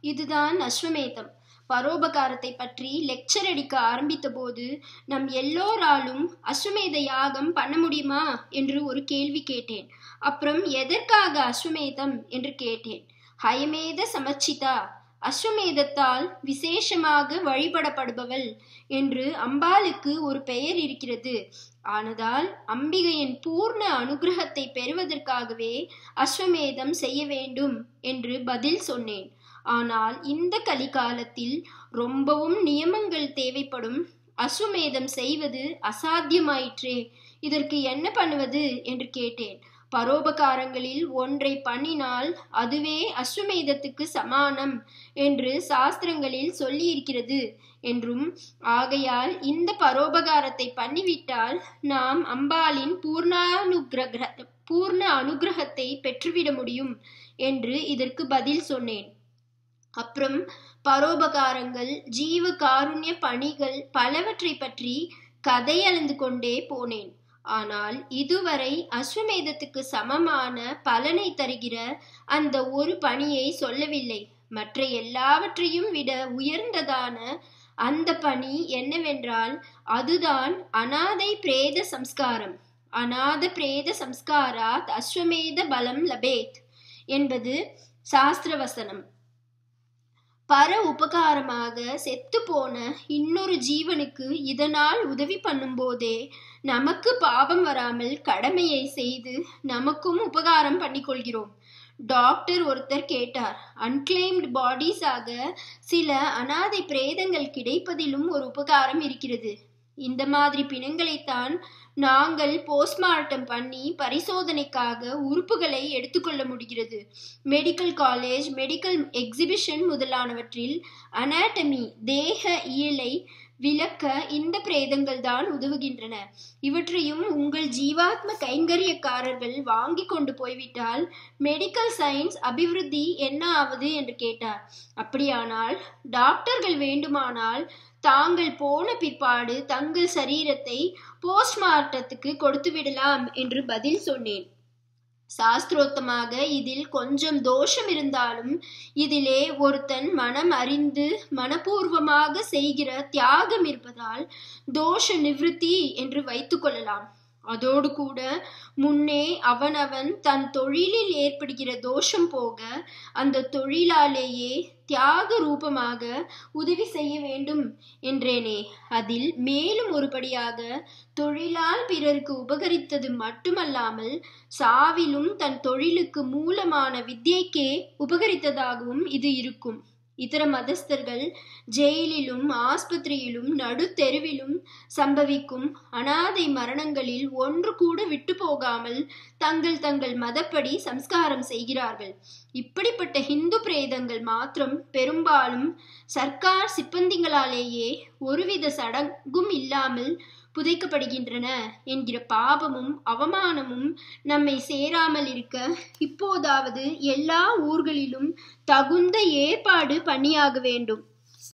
இதுதான் அஸ்வமேதம் பரோபகாரத்தை பற்றி லெக்சர் அடிக்க ஆரம்பித்த போது நம் எல்லோராலும் அஸ்வமேத யாகம் பண்ண முடியுமா என்று ஒரு கேள்வி கேட்டேன் அப்புறம் எதற்காக அஸ்வமேதம் என்று கேட்டேன் ஹயமேத சமச்சிதா அஸ்வமேதத்தால் விசேஷமாக வழிபடப்படுபவள் என்று அம்பாளுக்கு ஒரு பெயர் இருக்கிறது ஆனதால் அம்பிகையின் பூர்ண அனுகிரகத்தை பெறுவதற்காகவே அஸ்வமேதம் செய்ய வேண்டும் என்று பதில் சொன்னேன் ஆனால் இந்த கலிகாலத்தில் ரொம்பவும் நியமங்கள் தேவைப்படும் அஸ்வமேதம் செய்வது அசாத்தியமாயிற்றே இதற்கு என்ன பண்ணுவது என்று கேட்டேன் பரோபகாரங்களில் ஒன்றை பண்ணினால் அதுவே அஸ்வமேதத்துக்கு சமானம் என்று சாஸ்திரங்களில் சொல்லியிருக்கிறது என்றும் ஆகையால் இந்த பரோபகாரத்தை பண்ணிவிட்டால் நாம் அம்பாளின் பூர்ணானுகிரக பூர்ண அனுகிரகத்தை பெற்றுவிட முடியும் என்று இதற்கு பதில் சொன்னேன் அப்புறம் பரோபகாரங்கள் ஜீவ காருண்ய பணிகள் பலவற்றை பற்றி கதை அளந்து கொண்டே போனேன் ஆனால் இதுவரை அஸ்வமேதத்துக்கு சமமான பலனை தருகிற அந்த ஒரு பணியை சொல்லவில்லை மற்ற எல்லாவற்றையும் விட உயர்ந்ததான அந்த பணி என்னவென்றால் அதுதான் அனாதை பிரேத சம்ஸ்காரம் அநாத பிரேத சம்ஸ்காராத் அஸ்வமேத பலம் லபேத் என்பது சாஸ்திர வசனம் பர உபகாரமாக செத்து போன இன்னொரு ஜீவனுக்கு இதனால் உதவி பண்ணும்போதே நமக்கு பாவம் வராமல் கடமையை செய்து நமக்கும் உபகாரம் பண்ணிக்கொள்கிறோம் டாக்டர் ஒருத்தர் கேட்டார் அன்கிளைம்டு பாடிஸாக சில அனாதை பிரேதங்கள் கிடைப்பதிலும் ஒரு உபகாரம் இருக்கிறது இந்த மாதிரி பிணங்களைத்தான் நாங்கள் போஸ்ட்மார்ட்டம் பண்ணி பரிசோதனைக்காக உறுப்புகளை எடுத்துக்கொள்ள முடிகிறது மெடிக்கல் காலேஜ் மெடிக்கல் எக்ஸிபிஷன் முதலானவற்றில் அனாட்டமி தேக இயலை விளக்க இந்த பிரேதங்கள் தான் உதவுகின்றன இவற்றையும் உங்கள் ஜீவாத்ம கைங்கரியக்காரர்கள் வாங்கி கொண்டு போய்விட்டால் மெடிக்கல் சயின்ஸ் அபிவிருத்தி என்ன ஆவது என்று கேட்டார் அப்படியானால் டாக்டர்கள் வேண்டுமானால் தாங்கள் போன பிற்பாடு தங்கள் சரீரத்தை போஸ்ட்மார்ட்டத்துக்கு கொடுத்து விடலாம் என்று பதில் சொன்னேன் சாஸ்திரோத்தமாக இதில் கொஞ்சம் தோஷம் இருந்தாலும் இதிலே ஒருத்தன் மனம் அறிந்து மனப்பூர்வமாக செய்கிற தியாகம் இருப்பதால் தோஷ நிவிருத்தி என்று வைத்துக் கொள்ளலாம் அதோடு கூட முன்னே அவனவன் தன் தொழிலில் ஏற்படுகிற தோஷம் போக அந்த தொழிலாலேயே தியாக ரூபமாக உதவி செய்ய வேண்டும் என்றேனே அதில் மேலும் ஒருபடியாக தொழிலால் பிறருக்கு உபகரித்தது மட்டுமல்லாமல் சாவிலும் தன் தொழிலுக்கு மூலமான வித்தியைக்கே உபகரித்ததாகவும் இது இருக்கும் இதர மதஸ்தர்கள் ஜெயிலிலும் ஆஸ்பத்திரியிலும் நடுத்தெருவிலும் சம்பவிக்கும் அனாதை மரணங்களில் ஒன்று கூட விட்டு போகாமல் தங்கள் தங்கள் மதப்படி சம்ஸ்காரம் செய்கிறார்கள் இப்படிப்பட்ட ஹிந்து பிரேதங்கள் மாத்திரம் பெரும்பாலும் சர்க்கார் சிப்பந்திகளாலேயே ஒருவித சடங்கும் இல்லாமல் புதைக்கப்படுகின்றன என்கிற பாபமும் அவமானமும் நம்மை சேராமல் இருக்க இப்போதாவது எல்லா ஊர்களிலும் தகுந்த ஏற்பாடு பண்ணியாக வேண்டும்